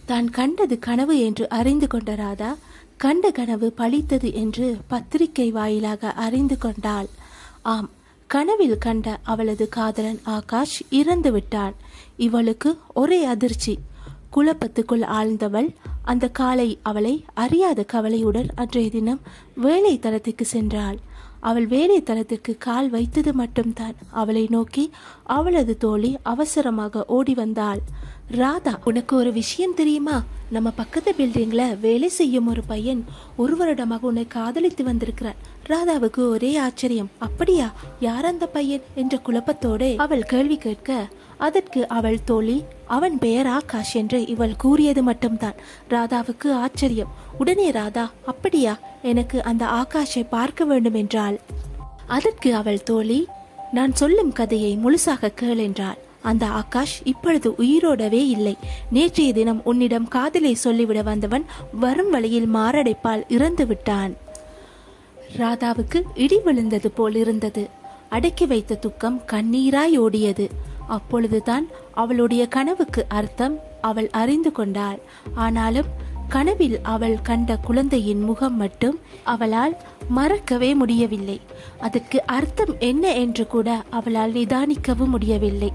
தான் கண்டது கனவு என்று அறிந்து கொண்ட ராதா கண்ட கனவு பழித்தது என்று பத்திரிகை வாயிலாக அறிந்து கொண்டாள் ஆம் கனவில் கண்ட அவளது காதலன் ஆகாஷ் இறந்து விட்டான் இவளுக்கு ஒரே அதிர்ச்சி குழப்பத்துக்குள் ஆழ்ந்தவள் அந்த காலை அவளை அறியாத கவலையுடன் அன்றைய தினம் வேலை தளத்துக்கு சென்றாள் அவள் வேலை தளத்திற்கு கால் வைத்தது மட்டும்தான் அவளை நோக்கி அவளது தோழி அவசரமாக ஓடி வந்தாள் ராதா உனக்கு ஒரு விஷயம் தெரியுமா நம்ம பக்கத்து பில்டிங்ல வேலை செய்யும் ஒரு பையன் ஒரு வருடமாக உன்னை காதலித்து வந்திருக்கிறான் ராதாவுக்கு ஒரே ஆச்சரியம் அப்படியா யார் அந்த பையன் என்ற குழப்பத்தோடு அவள் கேள்வி கேட்க அதற்கு அவள் தோழி அவன் பெயர் ஆகாஷ் என்று இவள் கூறியது மட்டும்தான் ராதாவுக்கு ஆச்சரியம் உடனே ராதா அப்படியா எனக்கு அந்த ஆகாஷை பார்க்க வேண்டும் என்றாள் அதற்கு அவள் தோழி நான் சொல்லும் கதையை முழுசாக கேள் என்றாள் அந்த ஆகாஷ் இப்பொழுது உயிரோடவே இல்லை நேற்றைய தினம் உன்னிடம் காதலை சொல்லிவிட வந்தவன் வரும் வழியில் மாரடைப்பால் இறந்து விட்டான் ராதாவுக்கு இடி விழுந்தது போல் இருந்தது அடக்கி வைத்த துக்கம் கண்ணீராய் ஓடியது அப்பொழுதுதான் அவளுடைய கனவுக்கு அர்த்தம் அவள் அறிந்து கொண்டாள் ஆனாலும் கனவில் அவள் கண்ட குழந்தையின் முகம் மட்டும் அவளால் மறக்கவே முடியவில்லை அதற்கு அர்த்தம் என்ன என்று கூட அவளால் நிதானிக்கவும் முடியவில்லை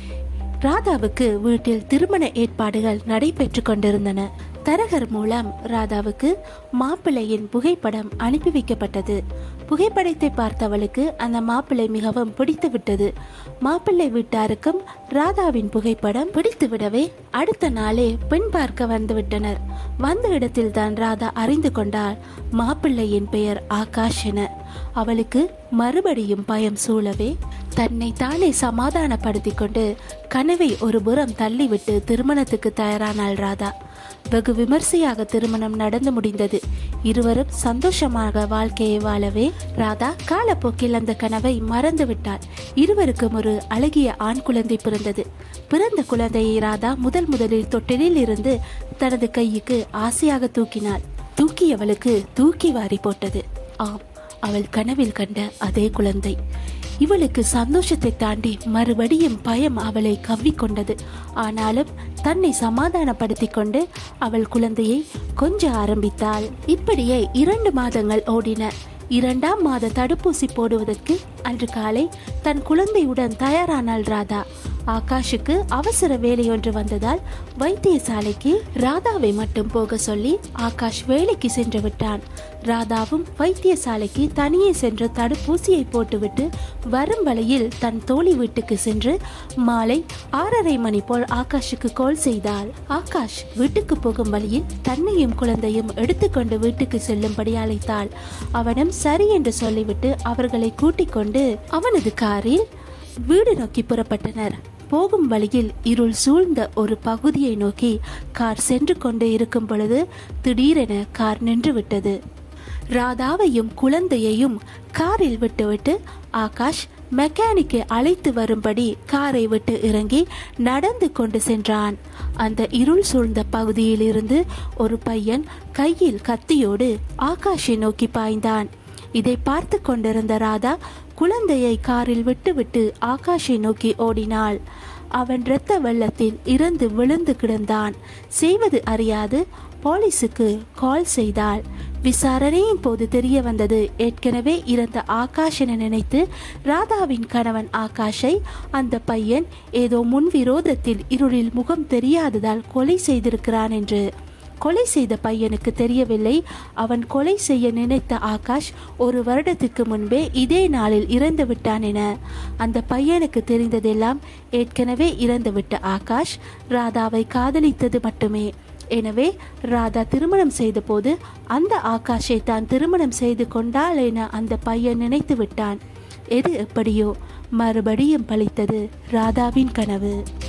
ராதாவுக்கு வீட்டில் திருமண ஏற்பாடுகள் நடைபெற்று கொண்டிருந்தன தரகர் மூலம் ராதாவுக்கு மாப்பிள்ளையின் புகைப்படம் அனுப்பி வைக்கப்பட்டது புகைப்படத்தை பார்த்தவளுக்கு அந்த மாப்பிள்ளை மிகவும் பிடித்து விட்டது மாப்பிள்ளை வீட்டாருக்கும் ராதாவின் புகைப்படம் பிடித்து விடவே அடுத்த நாளே பெண் பார்க்க வந்து விட்டனர் வந்த இடத்தில் தான் ராதா அறிந்து கொண்டாள் மாப்பிள்ளையின் பெயர் ஆகாஷ் என அவளுக்கு மறுபடியும் பயம் சூழவே தன்னை தானே சமாதானப்படுத்திக் கொண்டு கனவை ஒரு புறம் தள்ளிவிட்டு திருமணத்துக்கு தயாரானாள் ராதா வெகு விமர்சையாக திருமணம் நடந்து முடிந்தது இருவரும் சந்தோஷமாக வாழ்க்கையை வாழவே ராதா காலப்போக்கில் அந்த கனவை மறந்து விட்டாள் இருவருக்கும் ஒரு அழகிய ஆண் குழந்தை பிறந்தது பிறந்த குழந்தையை ராதா முதல் முதலில் தொட்டிலில் இருந்து தனது கையுக்கு ஆசையாக தூக்கினாள் தூக்கியவளுக்கு தூக்கி வாரி போட்டது ஆம் அவள் கனவில் கண்ட அதே குழந்தை இவளுக்கு சந்தோஷத்தை தாண்டி மறுபடியும் பயம் அவளை கவ்விக்கொண்டது ஆனாலும் தன்னை சமாதானப்படுத்திக் கொண்டு அவள் குழந்தையை கொஞ்ச ஆரம்பித்தாள் இப்படியே இரண்டு மாதங்கள் ஓடின இரண்டாம் மாத தடுப்பூசி போடுவதற்கு அன்று காலை தன் குழந்தையுடன் தயாரானாள் ராதா ஆகாஷுக்கு அவசர வேலை ஒன்று வந்ததால் வைத்தியசாலைக்கு ராதாவை மட்டும் போக சொல்லி ஆகாஷ் வேலைக்கு சென்று விட்டான் ராதாவும் வைத்தியசாலைக்கு தனியே சென்று தடுப்பூசியை போட்டுவிட்டு வரும் வழியில் தன் தோழி வீட்டுக்கு சென்று மாலை ஆறரை மணி போல் ஆகாஷுக்கு கால் செய்தாள் ஆகாஷ் வீட்டுக்கு போகும் வழியில் தன்னையும் குழந்தையும் எடுத்துக்கொண்டு வீட்டுக்கு செல்லும்படி அழைத்தாள் அவனும் சரி என்று சொல்லிவிட்டு அவர்களை கூட்டிக் கொண்டு அவனது காரில் வீடு நோக்கி புறப்பட்டனர் போகும் வழியில் இருள் சூழ்ந்த ஒரு பகுதியை நோக்கி கார் சென்று கொண்டு இருக்கும் பொழுது திடீரென கார் நின்று விட்டது ராதாவையும் குழந்தையையும் காரில் விட்டுவிட்டு ஆகாஷ் மெக்கானிக்கை அழைத்து வரும்படி காரை விட்டு இறங்கி நடந்து கொண்டு சென்றான் அந்த இருள் சூழ்ந்த பகுதியில் இருந்து ஒரு பையன் கையில் கத்தியோடு ஆகாஷை நோக்கி பாய்ந்தான் இதை பார்த்து கொண்டிருந்த ராதா குழந்தையை காரில் விட்டுவிட்டு ஆகாஷை நோக்கி ஓடினாள் அவன் இரத்த வெள்ளத்தில் இறந்து விழுந்து கிடந்தான் செய்வது அறியாது போலீஸுக்கு கால் செய்தாள் விசாரணையின் போது தெரிய வந்தது ஏற்கனவே இறந்த ஆகாஷ் என நினைத்து ராதாவின் கணவன் ஆகாஷை அந்த பையன் ஏதோ முன்விரோதத்தில் இருளில் முகம் தெரியாததால் கொலை செய்திருக்கிறான் என்று கொலை செய்த பையனுக்கு தெரியவில்லை அவன் கொலை செய்ய நினைத்த ஆகாஷ் ஒரு வருடத்துக்கு முன்பே இதே நாளில் இறந்து விட்டான் என அந்த பையனுக்கு தெரிந்ததெல்லாம் ஏற்கனவே இறந்துவிட்ட ஆகாஷ் ராதாவை காதலித்தது மட்டுமே எனவே ராதா திருமணம் செய்தபோது அந்த ஆகாஷை தான் திருமணம் செய்து கொண்டாள் என அந்த பையன் நினைத்து விட்டான் எது எப்படியோ மறுபடியும் பழித்தது ராதாவின் கனவு